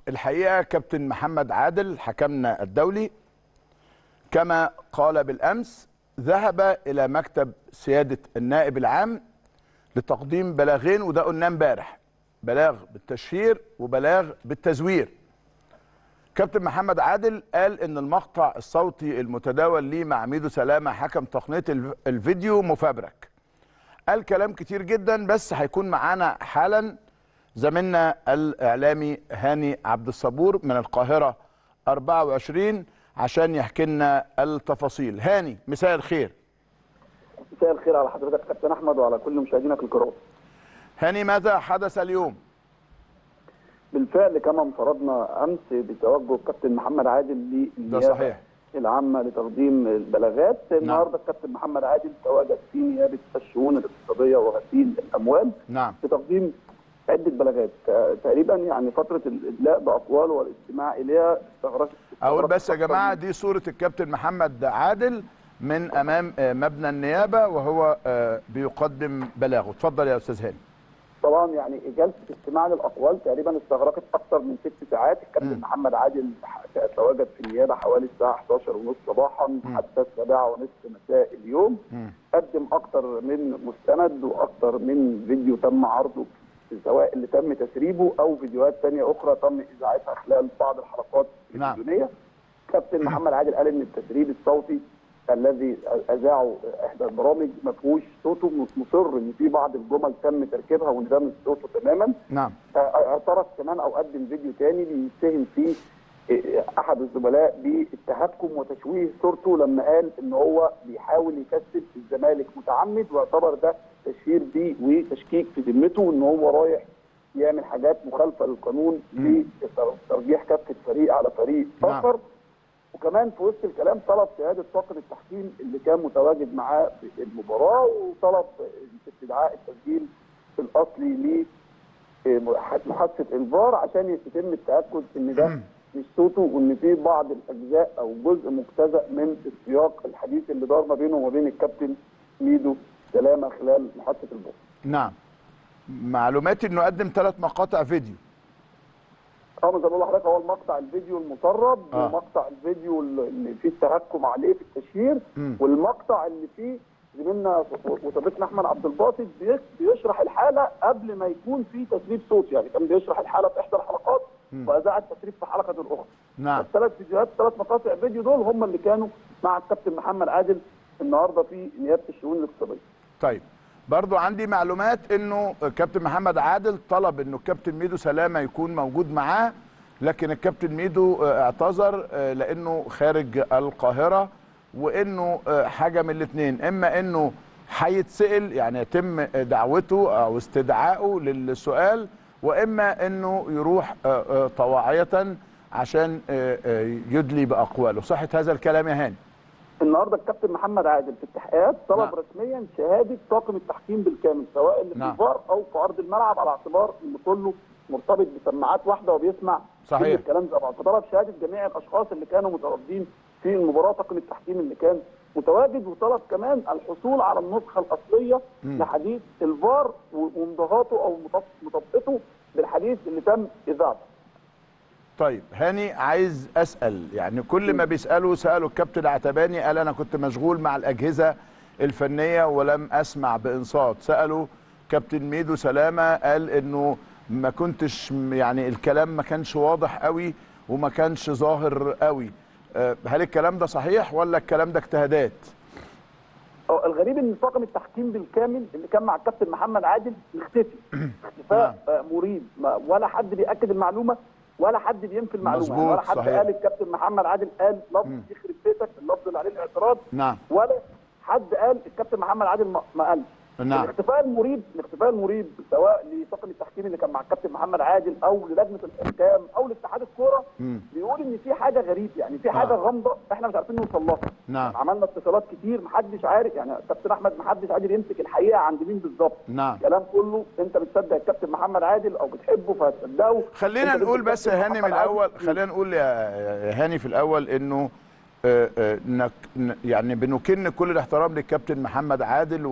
الحقيقه كابتن محمد عادل حكمنا الدولي كما قال بالامس ذهب الى مكتب سياده النائب العام لتقديم بلاغين وده قلناه امبارح بلاغ بالتشهير وبلاغ بالتزوير كابتن محمد عادل قال ان المقطع الصوتي المتداول ليه مع ميدو سلامه حكم تقنيه الف- الفيديو مفبرك قال كلام كتير جدا بس هيكون معانا حالا زميلنا الاعلامي هاني عبد الصبور من القاهره 24 عشان يحكي لنا التفاصيل هاني مساء الخير مساء الخير على حضرتك كابتن احمد وعلى كل مشاهدينك الكرام. هاني ماذا حدث اليوم بالفعل كما انفردنا امس بتوجه الكابتن محمد عادل ده صحيح العامه لتقديم البلاغات النهارده الكابتن محمد عادل تواجد في نيابه الشؤون الاقتصاديه وغسيل الاموال نعم لتقديم عده بلاغات آه، تقريبا يعني فتره الادلاء باقوال والاستماع اليها استغرقت اقول بس يا أكثر جماعه من- دي صوره الكابتن محمد عادل من امام آه، مبنى النيابه وهو آه، بيقدم بلاغه اتفضل يا استاذ هاني طبعا يعني جلسه استماع للاقوال تقريبا استغرقت اكثر من ست ساعات الكابتن مم. محمد عادل تواجد في النيابه حوالي الساعه 11 ونص صباحا حتى السابعه ونصف مساء اليوم مم. قدم اكثر من مستند واكثر من فيديو تم عرضه سواء اللي تم تسريبه او فيديوهات ثانيه اخرى تم اذاعتها خلال بعض الحلقات نعم. التلفزيونيه كابتن محمد عادل قال ان التسريب الصوتي الذي اذاعه احدى البرامج ما فيهوش صوته مصر ان في بعض الجمل تم تركيبها وان ده مش صوته تماما نعم اعترف كمان او قدم فيديو تاني بيتهم فيه احد الزملاء بالتهكم وتشويه صورته لما قال ان هو بيحاول يكسب الزمالك متعمد واعتبر ده تشهير بيه وتشكيك في ذمته ان هو رايح يعمل حاجات مخالفه للقانون لترجيح كافه فريق على فريق نعم. اخر وكمان في وسط الكلام طلب شهاده طاقم التحكيم اللي كان متواجد معاه في المباراه وطلب استدعاء التسجيل الاصلي لمحادثه الفار عشان يتم التاكد ان ده مش صوته وان في بعض الاجزاء او جزء مجتزأ من السياق الحديث اللي دار ما بينه وما بين الكابتن ميدو سلامه خلال محادثه الفار. نعم معلوماتي انه قدم ثلاث مقاطع فيديو اه زي ما بقول لحضرتك هو المقطع الفيديو المسرب آه. ومقطع الفيديو اللي فيه التهكم عليه في التشهير مم. والمقطع اللي فيه زميلنا وصديقنا احمد عبد الباسط بيش- بيشرح الحاله قبل ما يكون في تسريب صوت يعني كان بيشرح الحاله في احدى الحلقات مم. واذاع التسريب في حلقه اخرى نعم الثلاث فيديوهات ثلاث مقاطع فيديو دول هم اللي كانوا مع الكابتن محمد عادل النهارده في نيابه الشؤون الاقتصاديه طيب برضو عندي معلومات انه كابتن محمد عادل طلب انه الكابتن ميدو سلامه يكون موجود معاه لكن الكابتن ميدو آه، اعتذر آه، لانه خارج القاهره وانه آه، حاجه من الاثنين اما انه هيتسال يعني يتم دعوته او استدعائه للسؤال واما انه يروح آه، آه، طواعيه عشان آه، آه، يدلي باقواله صحه هذا الكلام يا هاني النهارده الكابتن محمد عادل في التحقيقات طلب نعم. رسميا شهاده طاقم التحكيم بالكامل سواء اللي في نعم. الفار او في ارض الملعب على اعتبار ان كله مرتبط بسماعات واحده وبيسمع صحيح. كل الكلام زي بعض فطلب شهاده جميع الاشخاص اللي كانوا متواجدين في المباراه طاقم التحكيم اللي كان متواجد وطلب كمان الحصول على النسخه الاصليه مم. لحديث الفار ومضاهاته او مطب- مطابقته بالحديث اللي تم اذاعته طيب هاني عايز اسال يعني كل ما بيسالوا سالوا الكابتن عتباني قال انا كنت مشغول مع الاجهزه الفنيه ولم اسمع بانصات سالوا كابتن ميدو سلامه قال انه ما كنتش يعني الكلام ما كانش واضح قوي وما كانش ظاهر قوي أه، هل الكلام ده صحيح ولا الكلام ده اجتهادات أو الغريب ان طاقم التحكيم بالكامل اللي كان مع الكابتن محمد عادل مختفي اختفاء آه، مريب ما- ولا حد بياكد المعلومه ولا حد بينفي المعلومه يعني مظبوط، ولا حد صحيح. قال الكابتن محمد عادل قال لفظ يخرب بيتك اللفظ اللي عليه الاعتراض نعم ولا حد قال الكابتن محمد عادل ما ما قالش نعم. الاختفاء المريب الاختفاء المريب سواء لطاقم التحكيم اللي كان مع الكابتن محمد عادل او للجنه الحكام او لاتحاد الكوره مم. بيقول ان في حاجه غريب يعني في حاجه آه. غامضه احنا مش عارفين نوصل لها نعم. عملنا اتصالات كتير محدش عارف يعني كابتن احمد محدش قادر يمسك الحقيقه عند مين بالظبط نعم. الكلام كله انت بتصدق الكابتن محمد عادل او بتحبه فهتصدقه خلينا أنت نقول بتصدق بس يا الكابتن هاني من محمد عادل. الاول خلينا نقول يا يا هاني في الاول انه آه، آه، نك ن- يعني بنكن كل الاحترام للكابتن محمد عادل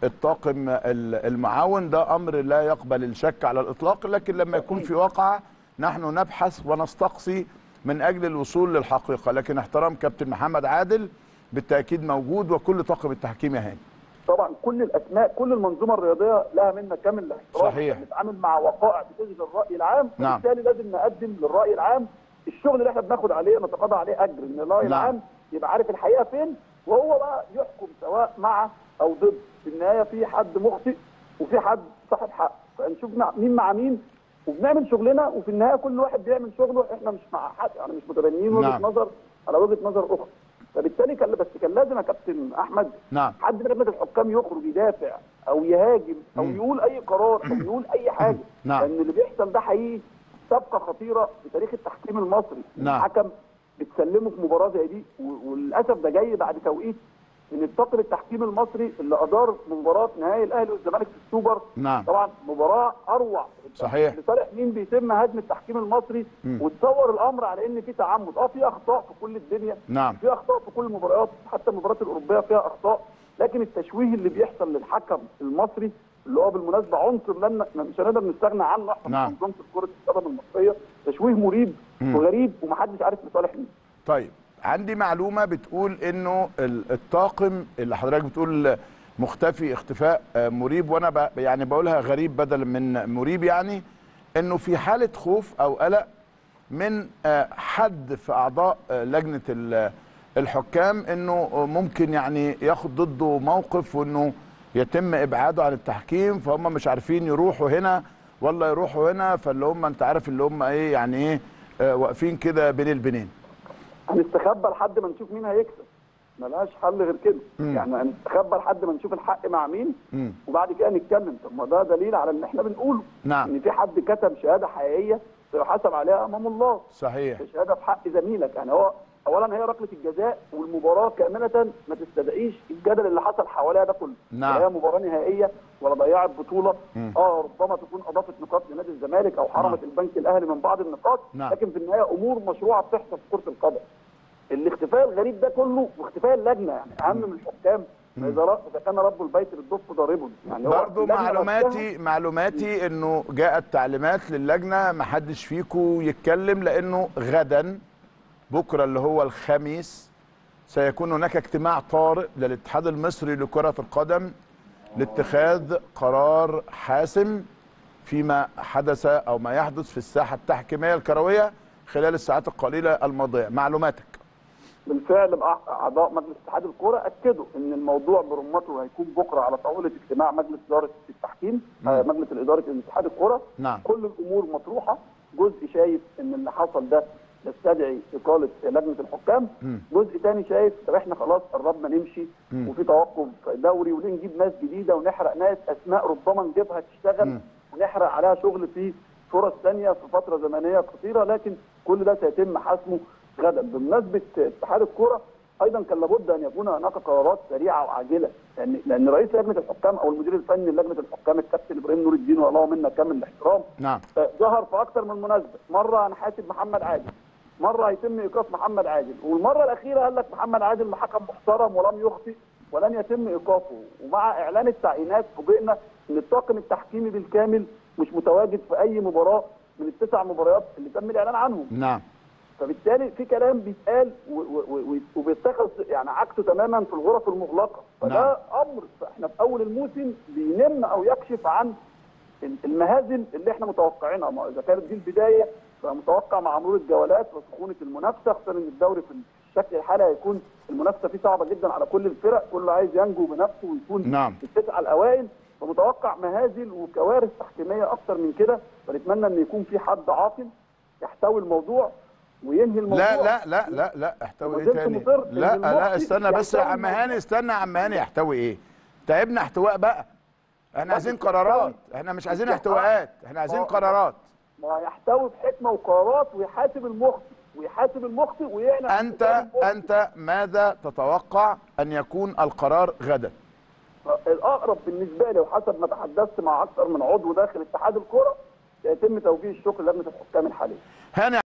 والطاقم ال- المعاون ده امر لا يقبل الشك على الاطلاق لكن لما يكون في واقعه نحن نبحث ونستقصي من اجل الوصول للحقيقه لكن احترام كابتن محمد عادل بالتاكيد موجود وكل طاقم التحكيم يا هاني طبعا كل الاسماء كل المنظومه الرياضيه لها منا كامل الاحترام صحيح. نتعامل مع وقائع بتشغل الراي العام نعم. وبالتالي لازم نقدم للراي العام الشغل اللي احنا بناخد عليه نتقاضى عليه اجر ان الراي نعم. العام يبقى عارف الحقيقه فين وهو بقى يحكم سواء مع او ضد في النهايه في حد مخطئ وفي حد صاحب حق فنشوف مع- مين مع مين وبنعمل شغلنا وفي النهايه كل واحد بيعمل شغله احنا مش مع حد يعني مش متبنيين وجهه نعم. نظر على وجهه نظر اخرى فبالتالي كان بس كان لازم يا كابتن احمد نعم حد من لجنه الحكام يخرج يدافع او يهاجم او مم. يقول اي قرار او يقول اي حاجه نعم. لان اللي بيحصل ده حقيقي سابقه خطيره في تاريخ التحكيم المصري نعم. الحكم بتسلمه في مباراه زي دي و- وللاسف ده جاي بعد توقيت من الطاقم التحكيم المصري اللي ادار مباراه نهائي الاهلي والزمالك في السوبر نعم. طبعا مباراه اروع صحيح. لصالح مين بيتم هدم التحكيم المصري مم. وتصور الامر على ان في تعمد اه في اخطاء في كل الدنيا نعم. في اخطاء في كل المباريات حتى المباريات الاوروبيه فيها اخطاء لكن التشويه اللي بيحصل للحكم المصري اللي هو بالمناسبه عنصر لن مش هنقدر نستغنى عنه احنا نعم. في منظومه كره القدم المصريه تشويه مريب مم. وغريب ومحدش عارف لصالح مين طيب عندي معلومه بتقول انه ال- الطاقم اللي حضرتك بتقول مختفي اختفاء آه، مريب وانا ب- يعني بقولها غريب بدل من مريب يعني انه في حاله خوف او قلق من آه، حد في اعضاء آه، لجنه ال- الحكام انه ممكن يعني ياخد ضده موقف وانه يتم ابعاده عن التحكيم فهم مش عارفين يروحوا هنا ولا يروحوا هنا فاللي هم انت عارف اللي هم ايه يعني ايه آه، واقفين كده بين البنين هنستخبى لحد ما نشوف مين هيكسب ملهاش حل غير كده مم. يعني هنستخبى لحد ما نشوف الحق مع مين مم. وبعد كده نتكلم طب ما ده دليل على ان احنا بنقوله نعم. ان في حد كتب شهاده حقيقيه سيحاسب عليها امام الله صحيح شهاده في حق زميلك يعني هو اولا هي ركله الجزاء والمباراه كامله ما تستدعيش الجدل اللي حصل حواليها ده كله نعم. لا هي مباراه نهائيه ولا ضيعت بطوله مم. اه ربما تكون اضافت نقاط لنادي الزمالك او حرمت نعم. البنك الاهلي من بعض النقاط نعم. لكن في النهايه امور مشروعه بتحصل في كره القدم الاختفاء الغريب ده كله واختفاء اللجنه يعني اهم من الحكام اذا ر- اذا كان رب البيت للضف ضارب يعني هو برضو اللجنة نفسها- معلوماتي معلوماتي انه جاءت تعليمات للجنه ما حدش فيكم يتكلم لانه غدا بكره اللي هو الخميس سيكون هناك اجتماع طارئ للاتحاد المصري لكره القدم لاتخاذ قرار حاسم فيما حدث او ما يحدث في الساحه التحكيميه الكرويه خلال الساعات القليله الماضيه معلوماتك بالفعل أع- اعضاء مجلس اتحاد الكوره اكدوا ان الموضوع برمته هيكون بكره على طاوله اجتماع مجلس اداره التحكيم آه، مجلس الاداره اتحاد الكوره نعم. كل الامور مطروحه جزء شايف ان اللي حصل ده يستدعي اقاله لجنه الحكام مم. جزء تاني شايف طب احنا خلاص قربنا نمشي مم. وفي توقف دوري وليه نجيب ناس جديده ونحرق ناس اسماء ربما نجيبها تشتغل مم. ونحرق عليها شغل في فرص ثانيه في فتره زمنيه قصيره لكن كل ده سيتم حسمه غدا بمناسبه اتحاد الكوره ايضا كان لابد ان يكون هناك قرارات سريعه وعاجله لان لان رئيس لجنه الحكام او المدير الفني للجنه الحكام الكابتن ابراهيم نور الدين والله منا كامل الاحترام نعم آه، ظهر في اكثر من مناسبه مره هنحاسب محمد عادل مره هيتم ايقاف محمد عادل والمره الاخيره قال لك محمد عادل حكم محترم ولم يخطئ ولن يتم ايقافه ومع اعلان التعيينات فوجئنا ان الطاقم التحكيمي بالكامل مش متواجد في اي مباراه من التسع مباريات اللي تم الاعلان عنهم نعم فبالتالي في كلام بيتقال و- و- و- وبيتخذ يعني عكسه تماما في الغرف المغلقه فده نعم. امر احنا في اول الموسم بينم او يكشف عن المهازل اللي احنا متوقعينها ما اذا كانت دي البدايه فمتوقع مع مرور الجولات وسخونه المنافسه خصوصا ان الدوري في الشكل الحالي هيكون المنافسه فيه صعبه جدا على كل الفرق كله عايز ينجو بنفسه ويكون نعم. في التسعه الاوائل فمتوقع مهازل وكوارث تحكيميه اكتر من كده فنتمنى ان يكون في حد عاقل يحتوي الموضوع وينهي الموضوع لا لا لا لا لا احتوي ايه وما زلت تاني مصر إن لا لا المخطئ استنى بس يا يحتوي عم الموضوع. هاني استنى يا عم هاني يحتوي ايه تعبنا احتواء بقى احنا عايزين يحتوي. قرارات احنا مش عايزين يحتوي. احتواءات احنا عايزين ما- قرارات ما يحتوي بحكمه وقرارات ويحاسب المخطئ ويحاسب المخطئ ويعلن عن انت حساب المخطئ. انت ماذا تتوقع ان يكون القرار غدا الاقرب بالنسبه لي وحسب ما تحدثت مع اكثر من عضو داخل اتحاد الكره سيتم توجيه الشكر لجنه الحكام الحاليه هاني